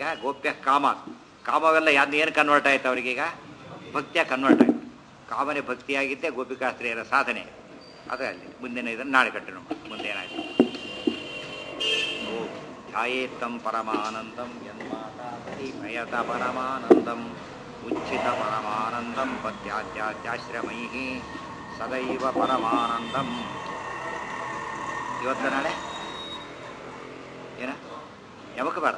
ಭಕ್ತ್ಯ ಗೋಪ್ಯ ಕಾಮ ಕಾಮವೆಲ್ಲ ಯಾವ್ದು ಏನು ಕನ್ವರ್ಟ್ ಆಯ್ತು ಅವರಿಗೀಗ ಭಕ್ತಿಯ ಕನ್ವರ್ಟ್ ಆಯ್ತು ಕಾಮನೆ ಭಕ್ತಿಯಾಗಿದ್ದೇ ಗೋಪಿಕಾಸ್ತ್ರೀಯರ ಸಾಧನೆ ಅದೇ ಅಲ್ಲಿ ಮುಂದಿನ ಇದನ್ನು ನಾಳೆ ಕಟ್ಟಣ ಮುಂದೆ ಏನಾಯ್ತು ಓ ಧ್ಯಾಯೇತ್ತಂ ಪರಮಾನಂದಂ ಯನ್ಮಾತಾಪತಿ ಮಯತ ಪರಮಾನಂದಂ ಉಚ್ಚಿತ ಪರಮಾನಂದಂ ಪತ್ಯಾತ್ಯಾಶ್ರಮೈ ಸದೈವ ಪರಮಾನಂದಂ ಇವತ್ತು ನಾಳೆ ಏನ ಯಾವಕ್ಕೆ ಬಾರ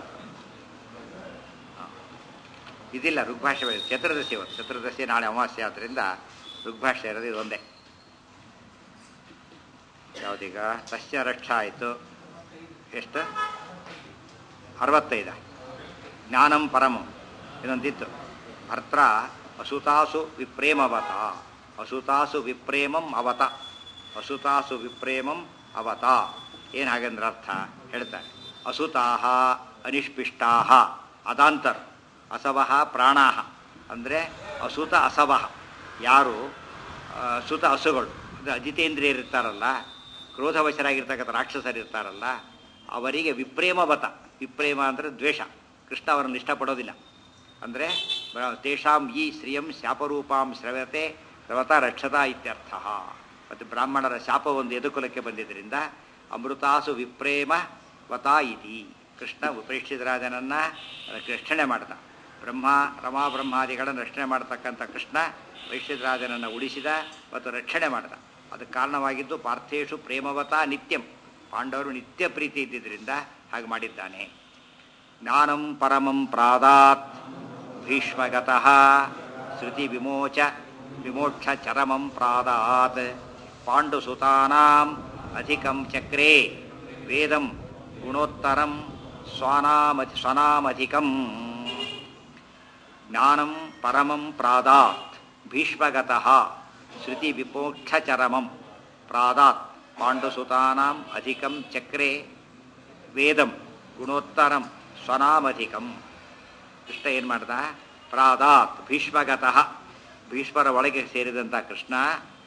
ಇದಿಲ್ಲ ಋಗ್ಭಾಷೆ ಬೇರೆ. ಚತುರ್ದಶಿ ಇವತ್ತು ಚತುರ್ದಶಿ ನಾಳೆ ಅಮಾವಾಸ್ಯೆ ಆದ್ದರಿಂದ ಋಗ್ಭಾಷೆ ಇರೋದು ಇದು ಒಂದೇ ಯಾವುದೀಗ ಸಸ್ಯ ರಕ್ಷಾ ಆಯಿತು ಎಷ್ಟು ಅರವತ್ತೈದ ಜ್ಞಾನಂ ಪರಮಂ ಇದೊಂದಿತ್ತು ಭರ್ತ್ರ ಅಸುತಾಸು ವಿಪ್ರೇಮವತ ಅಸುತಾಸು ವಿಪ್ರೇಮಂ ಅವತ ಅಸುತಾಸು ವಿಪ್ರೇಮಂ ಅವತ ಏನು ಹಾಗಂದ್ರೆ ಅರ್ಥ ಹೇಳ್ತಾರೆ ಅಸುತಾಹ ಅನಿಷ್ಪಿಷ್ಟಾಹ ಅದಾಂತರ್ ಅಸವಹ ಪ್ರಾಣಾಹ ಅಂದರೆ ಅಸುತ ಅಸವಹ ಯಾರು ಆ, ಸುತ ಹಸುಗಳು ಅಂದರೆ ಅಜಿತೇಂದ್ರಿಯರು ಇರ್ತಾರಲ್ಲ ಕ್ರೋಧವಶರಾಗಿರ್ತಕ್ಕಂಥ ರಾಕ್ಷಸರು ಇರ್ತಾರಲ್ಲ ಅವರಿಗೆ ವಿಪ್ರೇಮವತ ವಿಪ್ರೇಮ ಅಂದರೆ ದ್ವೇಷ ಕೃಷ್ಣ ಅವರನ್ನು ಇಷ್ಟಪಡೋದಿಲ್ಲ ಅಂದರೆ ತೇಷಾಂ ಈ ಶ್ರಿಯಂ ಶಾಪರೂಪಾಂ ಶ್ರವತೆ ಶ್ರವತ ರಕ್ಷತಾ ಇತ್ಯರ್ಥ ಮತ್ತು ಬ್ರಾಹ್ಮಣರ ಶಾಪ ಒಂದು ಯದುಕುಲಕ್ಕೆ ಬಂದಿದ್ದರಿಂದ ಅಮೃತಾಸು ವಿಪ್ರೇಮ ವತಾ ಇತಿ ಕೃಷ್ಣ ಉಪೇಕ್ಷಿತರಾಜನನ್ನು ರಕ್ಷಣೆ ಮಾಡ್ದ ಬ್ರಹ್ಮ ರಮಾ ಬ್ರಹ್ಮಾದಿಗಳನ್ನು ರಕ್ಷಣೆ ಮಾಡತಕ್ಕಂಥ ಕೃಷ್ಣ ವೈಶ್ಯರಾಜನನ್ನು ಉಳಿಸಿದ ಮತ್ತು ರಕ್ಷಣೆ ಮಾಡಿದ ಅದಕ್ಕೆ ಕಾರಣವಾಗಿದ್ದು ಪಾರ್ಥೇಶು ಪ್ರೇಮವತ ನಿತ್ಯಂ ಪಾಂಡವರು ನಿತ್ಯ ಪ್ರೀತಿ ಇದ್ದಿದ್ದರಿಂದ ಹಾಗೆ ಮಾಡಿದ್ದಾನೆ ಜ್ಞಾನಂ ಪರಮಂ ಪ್ರಾದಾತ್ ಭೀಷ್ಮಗತಃ ಶ್ರುತಿ ವಿಮೋಚ ವಿಮೋಕ್ಷ ಚರಮಂ ಪ್ರಾದಾತ್ ಪಾಂಡುಸುತಾನಾಂ ಅಧಿಕಂ ಚಕ್ರೇ ವೇದಂ ಗುಣೋತ್ತರಂ ಸ್ವಾನಾಮಧಿ ಸ್ವನಾಮಧಿಕಂ ಜ್ಞಾನಂ ಪರಮಂ ಪ್ರಾದಾತ್ ಭೀಷ್ಮಗತಃ ಶ್ರುತಿ ವಿಮೋಕ್ಷಚರಮಂ ಪ್ರಾದಾತ್ ಪಾಂಡುಸುತಾನಾಂ ಅಧಿಕಂ ಚಕ್ರೇ ವೇದಂ ಗುಣೋತ್ತರಂ ಸ್ವನಾಮಧಿಕಂ ಕೃಷ್ಣ ಏನು ಮಾಡ್ದ ಪ್ರಾದಾತ್ ಭೀಷ್ಮಗತಃ ಭೀಷ್ಮರ ಒಳಗೆ ಸೇರಿದಂಥ ಕೃಷ್ಣ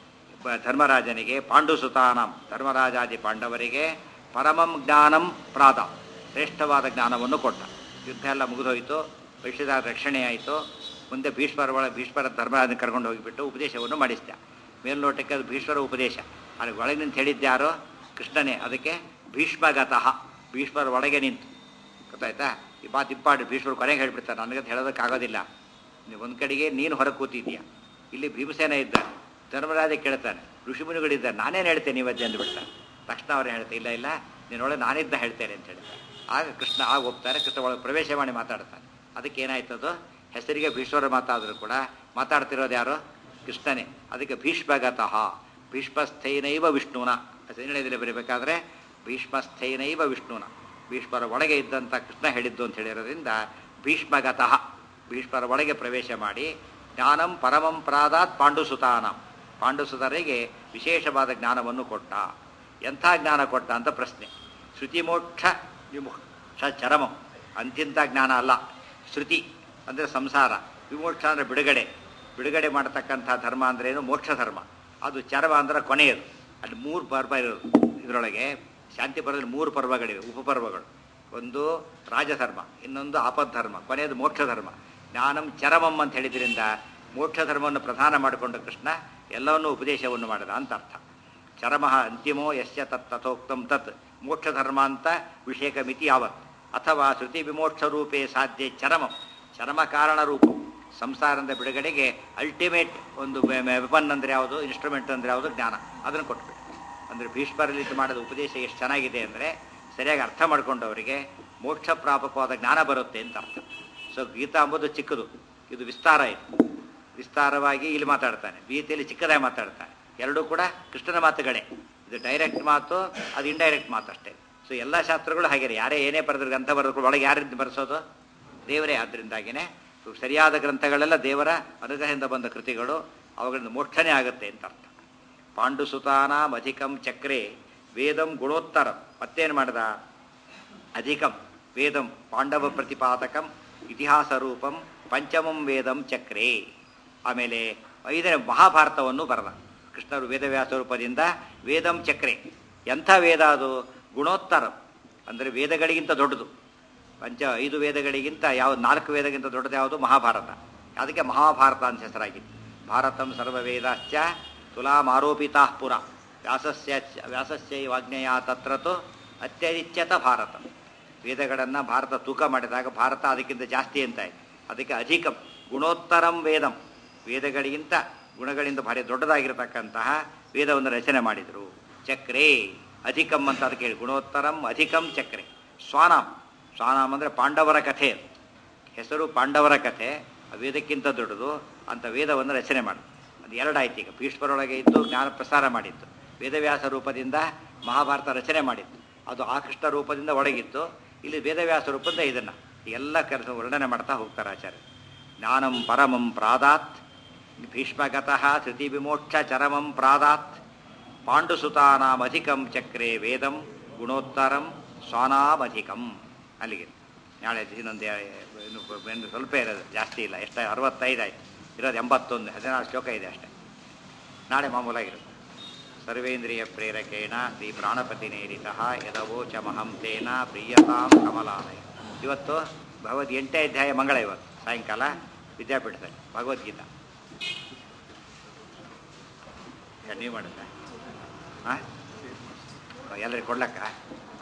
ಬ- ಧರ್ಮರಾಜನಿಗೆ ಪಾಂಡುಸುತಾನಂ ಧರ್ಮರಾಜಾದಿ ಪಾಂಡವರಿಗೆ ಪರಮಂ ಜ್ಞಾನಂ ಪ್ರಾದ ಶ್ರೇಷ್ಠವಾದ ಜ್ಞಾನವನ್ನು ಕೊಟ್ಟ ಯುದ್ಧ ಎಲ್ಲ ಮುಗಿದೋಯ್ತು ವೈಶ್ಯದ ರಕ್ಷಣೆ ಆಯಿತು ಮುಂದೆ ಭೀಷ್ಮರ ಒಳ ಭೀಷ್ಮರ ಧರ್ಮರಾಜನ ಕರ್ಕೊಂಡು ಹೋಗಿಬಿಟ್ಟು ಉಪದೇಶವನ್ನು ಮಾಡಿಸ್ದ ಮೇಲ್ನೋಟಕ್ಕೆ ಅದು ಭೀಷ್ಮರ ಉಪದೇಶ ಅಲ್ಲಿ ಒಳಗೆ ನಿಂತು ಹೇಳಿದ್ಯಾರೋ ಕೃಷ್ಣನೇ ಅದಕ್ಕೆ ಭೀಷ್ಮಗತಃ ಭೀಷ್ಮರ ಒಳಗೆ ನಿಂತು ಗೊತ್ತಾಯ್ತಾ ಈ ಮಾತು ಇಂಪಾರ್ಟ್ ಭೀಷ್ಮರು ಕೊನೆಗೆ ಹೇಳ್ಬಿಡ್ತಾರೆ ನನಗಂತ ಹೇಳೋದಕ್ಕಾಗೋದಿಲ್ಲ ನೀವು ಒಂದು ಕಡೆಗೆ ನೀನು ಹೊರಗೆ ಕೂತಿದ್ದೀಯ ಇಲ್ಲಿ ಭೀಮಸೇನ ಇದ್ದಾನೆ ಧರ್ಮರಾಜ ಕೇಳ್ತಾನೆ ಋಷಿಮುನಿಗಳಿದ್ದಾರೆ ನಾನೇನು ಹೇಳ್ತೇನೆ ಇವತ್ತೇ ಅಂದ್ಬಿಡ್ತಾನೆ ತಕ್ಷಣ ಅವ್ರು ಹೇಳ್ತಾರೆ ಇಲ್ಲ ಇಲ್ಲ ನೀನೊಳಗೆ ನಾನಿದ್ದ ಹೇಳ್ತೇನೆ ಅಂತ ಹೇಳ್ತಾರೆ ಆಗ ಕೃಷ್ಣ ಆಗ ಹೋಗ್ತಾರೆ ಕೃಷ್ಣ ಒಳಗೆ ಪ್ರವೇಶ ಮಾಡಿ ಮಾತಾಡ್ತಾನೆ ಅದಕ್ಕೆ ಏನಾಯ್ತದು ಹೆಸರಿಗೆ ಭೀಷ್ಮರ ಮಾತಾದರೂ ಕೂಡ ಮಾತಾಡ್ತಿರೋದು ಯಾರು ಕೃಷ್ಣನೇ ಅದಕ್ಕೆ ಭೀಷ್ಮಗತಃ ಭೀಷ್ಮಸ್ಥೈನೈವ ವಿಷ್ಣುನ ಹೇಳಿದ್ರೆ ಬರೀಬೇಕಾದ್ರೆ ಭೀಷ್ಮಸ್ಥೈನೈವ ವಿಷ್ಣುನ ಭೀಷ್ಮರ ಒಳಗೆ ಇದ್ದಂಥ ಕೃಷ್ಣ ಹೇಳಿದ್ದು ಅಂತ ಹೇಳಿರೋದ್ರಿಂದ ಭೀಷ್ಮಗತಃ ಭೀಷ್ಮರ ಒಳಗೆ ಪ್ರವೇಶ ಮಾಡಿ ಜ್ಞಾನಂ ಪರಮಂ ಪ್ರಾದಾತ್ ಪಾಂಡುಸುತಾನಂ ಪಾಂಡುಸುತರಿಗೆ ವಿಶೇಷವಾದ ಜ್ಞಾನವನ್ನು ಕೊಟ್ಟ ಎಂಥ ಜ್ಞಾನ ಕೊಟ್ಟ ಅಂತ ಪ್ರಶ್ನೆ ಶ್ರುತಿಮೋಕ್ಷ ವಿಮೋಕ್ಷ ಚರಮಂ ಅಂತಿಂತ ಜ್ಞಾನ ಅಲ್ಲ ಶ್ರುತಿ ಅಂದರೆ ಸಂಸಾರ ವಿಮೋಕ್ಷ ಅಂದರೆ ಬಿಡುಗಡೆ ಬಿಡುಗಡೆ ಮಾಡತಕ್ಕಂಥ ಧರ್ಮ ಅಂದ್ರೇನು ಮೋಕ್ಷ ಧರ್ಮ ಅದು ಚರಮ ಅಂದ್ರೆ ಕೊನೆಯದು ಅಲ್ಲಿ ಮೂರು ಪರ್ವ ಇರೋದು ಇದರೊಳಗೆ ಶಾಂತಿ ಪರ್ವದಲ್ಲಿ ಮೂರು ಪರ್ವಗಳಿವೆ ಉಪಪರ್ವಗಳು ಒಂದು ರಾಜಧರ್ಮ ಇನ್ನೊಂದು ಆಪದ್ಧರ್ಮ ಕೊನೆಯದು ಮೋಕ್ಷ ಧರ್ಮ ಜ್ಞಾನಂ ಚರಮಂ ಅಂತ ಹೇಳಿದ್ರಿಂದ ಮೋಕ್ಷ ಧರ್ಮವನ್ನು ಪ್ರಧಾನ ಮಾಡಿಕೊಂಡು ಕೃಷ್ಣ ಎಲ್ಲವನ್ನೂ ಉಪದೇಶವನ್ನು ಮಾಡಿದ ಅಂತ ಅರ್ಥ ಚರಮ ಅಂತಿಮೋ ಯಶ್ಯ ತತ್ ತಥೋಕ್ತಂ ತತ್ ಮೋಕ್ಷ ಧರ್ಮ ಅಂತ ವಿಷೇಕ ಮಿತಿ ಯಾವತ್ ಅಥವಾ ಶ್ರುತಿ ವಿಮೋಕ್ಷ ರೂಪೇ ಸಾಧ್ಯ ಚರಮಂ ಚರಮ ಕಾರಣ ರೂಪ ಸಂಸಾರದ ಬಿಡುಗಡೆಗೆ ಅಲ್ಟಿಮೇಟ್ ಒಂದು ವೆಪನ್ ಅಂದರೆ ಯಾವುದು ಇನ್ಸ್ಟ್ರೂಮೆಂಟ್ ಅಂದರೆ ಯಾವುದು ಜ್ಞಾನ ಅದನ್ನು ಕೊಟ್ಬಿಟ್ಟು ಅಂದರೆ ಭೀಷ್ಮರಲ್ಲಿ ಇದು ಮಾಡಿದ ಉಪದೇಶ ಎಷ್ಟು ಚೆನ್ನಾಗಿದೆ ಅಂದರೆ ಸರಿಯಾಗಿ ಅರ್ಥ ಮಾಡ್ಕೊಂಡವರಿಗೆ ಮೋಕ್ಷ ಪ್ರಾಪಕವಾದ ಜ್ಞಾನ ಬರುತ್ತೆ ಅಂತ ಅರ್ಥ ಸೊ ಗೀತಾ ಅಂಬುದು ಚಿಕ್ಕದು ಇದು ವಿಸ್ತಾರ ಇದು ವಿಸ್ತಾರವಾಗಿ ಇಲ್ಲಿ ಮಾತಾಡ್ತಾನೆ ಗೀತೆಯಲ್ಲಿ ಚಿಕ್ಕದಾಗಿ ಮಾತಾಡ್ತಾನೆ ಎರಡೂ ಕೂಡ ಕೃಷ್ಣನ ಮಾತುಗಳೇ ಇದು ಡೈರೆಕ್ಟ್ ಮಾತು ಅದು ಇಂಡೈರೆಕ್ಟ್ ಮಾತು ಅಷ್ಟೇ ಸೊ ಎಲ್ಲ ಶಾಸ್ತ್ರಗಳು ಹಾಗೆ ಯಾರೇ ಏನೇ ಬರೆದ್ರು ಗ್ರಂಥ ಬರೆದ್ರು ಒಳಗೆ ಯಾರಿಂದ ಬರೆಸೋದು ದೇವರೇ ಆದ್ದರಿಂದಾಗಿನೇ ಇವು ಸರಿಯಾದ ಗ್ರಂಥಗಳೆಲ್ಲ ದೇವರ ಅನುಗ್ರಹದಿಂದ ಬಂದ ಕೃತಿಗಳು ಅವುಗಳಿಂದ ಮೋಕ್ಷನೇ ಆಗುತ್ತೆ ಅಂತ ಅರ್ಥ ಪಾಂಡುಸುತಾನಾಂ ಅಧಿಕಂ ಚಕ್ರೆ ವೇದಂ ಗುಣೋತ್ತರಂ ಮತ್ತೇನು ಮಾಡ್ದ ಅಧಿಕಂ ವೇದಂ ಪಾಂಡವ ಪ್ರತಿಪಾದಕಂ ಇತಿಹಾಸ ರೂಪಂ ಪಂಚಮಂ ವೇದಂ ಚಕ್ರೇ ಆಮೇಲೆ ಐದನೇ ಮಹಾಭಾರತವನ್ನು ಬರೆದ ಕೃಷ್ಣರು ವೇದವ್ಯಾಸ ರೂಪದಿಂದ ವೇದಂ ಚಕ್ರೆ ಎಂಥ ವೇದ ಅದು ಗುಣೋತ್ತರಂ ಅಂದರೆ ವೇದಗಳಿಗಿಂತ ದೊಡ್ಡದು ಪಂಚ ಐದು ವೇದಗಳಿಗಿಂತ ಯಾವ ನಾಲ್ಕು ವೇದಗಿಂತ ದೊಡ್ಡದು ಯಾವುದು ಮಹಾಭಾರತ ಅದಕ್ಕೆ ಮಹಾಭಾರತ ಅಂತ ಹೆಸರಾಗಿತ್ತು ಭಾರತಂ ಸರ್ವವೇದಾಶ್ಚ ತುಲಾಮಾರೋಪಿತಾ ಪುರ ವ್ಯಾಸಸ್ಯ ವ್ಯಾಸಸ್ಯ ವಾಜ್ಞೆಯ ತತ್ರತು ಅತ್ಯರಿಚ್ಯತ ಭಾರತ ವೇದಗಳನ್ನು ಭಾರತ ತೂಕ ಮಾಡಿದಾಗ ಭಾರತ ಅದಕ್ಕಿಂತ ಜಾಸ್ತಿ ಅಂತ ಆಯ್ತು ಅದಕ್ಕೆ ಅಧಿಕಂ ಗುಣೋತ್ತರಂ ವೇದಂ ವೇದಗಳಿಗಿಂತ ಗುಣಗಳಿಂದ ಭಾರಿ ದೊಡ್ಡದಾಗಿರತಕ್ಕಂತಹ ವೇದವನ್ನು ರಚನೆ ಮಾಡಿದರು ಚಕ್ರೇ ಅಧಿಕಂ ಅಂತ ಅದಕ್ಕೆ ಹೇಳಿ ಗುಣೋತ್ತರಂ ಅಧಿಕಂ ಚಕ್ರೆ ಸ್ವಾನಾಂ ಸ್ವಾನಾಂ ಅಂದರೆ ಪಾಂಡವರ ಕಥೆ ಹೆಸರು ಪಾಂಡವರ ಕಥೆ ಆ ವೇದಕ್ಕಿಂತ ದೊಡ್ಡದು ಅಂತ ವೇದವನ್ನು ರಚನೆ ಮಾಡಿ ಅದು ಎರಡಾಯ್ತು ಈಗ ಭೀಷ್ಮರೊಳಗೆ ಇದ್ದು ಜ್ಞಾನ ಪ್ರಸಾರ ಮಾಡಿತ್ತು ವೇದವ್ಯಾಸ ರೂಪದಿಂದ ಮಹಾಭಾರತ ರಚನೆ ಮಾಡಿತ್ತು ಅದು ಆಕೃಷ್ಟ ರೂಪದಿಂದ ಒಳಗಿತ್ತು ಇಲ್ಲಿ ವೇದವ್ಯಾಸ ರೂಪದಿಂದ ಇದನ್ನು ಎಲ್ಲ ಕೆಲಸ ವರ್ಣನೆ ಮಾಡ್ತಾ ಹೋಗ್ತಾರೆ ಆಚಾರ್ಯ ಜ್ಞಾನಂ ಪರಮಂ ಪ್ರಾದಾತ್ ಭೀಷ್ಮಗತಃ ಧೃತಿ ವಿಮೋಕ್ಷ ಚರಮಂ ಪ್ರಾದಾತ್ ಪಾಂಡುಸುತಾನಾಮಧಿಕಂ ಚಕ್ರೆ ವೇದಂ ಗುಣೋತ್ತರಂ ಸ್ವಾನಾಮಧಿಕಂ ಅಲ್ಲಿಗೆ ನಾಳೆ ಇನ್ನೊಂದು ಇನ್ನು ಇನ್ನು ಸ್ವಲ್ಪ ಇರೋದು ಜಾಸ್ತಿ ಇಲ್ಲ ಎಷ್ಟು ಅರವತ್ತೈದು ಆಯ್ತು ಇರೋದು ಎಂಬತ್ತೊಂದು ಹದಿನಾರು ಶ್ಲೋಕ ಇದೆ ಅಷ್ಟೇ ನಾಳೆ ಮಾಮೂಲಾಗಿರುತ್ತೆ ಸರ್ವೇಂದ್ರಿಯ ಪ್ರೇರಕೇಣ ಶ್ರೀ ಪ್ರಾಣಪತಿನೇರಿತ ಯದವೋಚ ಮಹಂ ತೇನ ಪ್ರಿಯತಾಂ ಕಮಲಾಲಯ ಇವತ್ತು ಭಗವದ್ ಎಂಟನೇ ಅಧ್ಯಾಯ ಮಂಗಳ ಇವತ್ತು ಸಾಯಂಕಾಲ ವಿದ್ಯಾಪೀಠದಲ್ಲಿ ಭಗವದ್ಗೀತಾ ನೀವು ಮಾಡುತ್ತೆ ಹಾಂ ಎಲ್ಲರಿಗೆ ಕೊಡ್ಲಕ್ಕ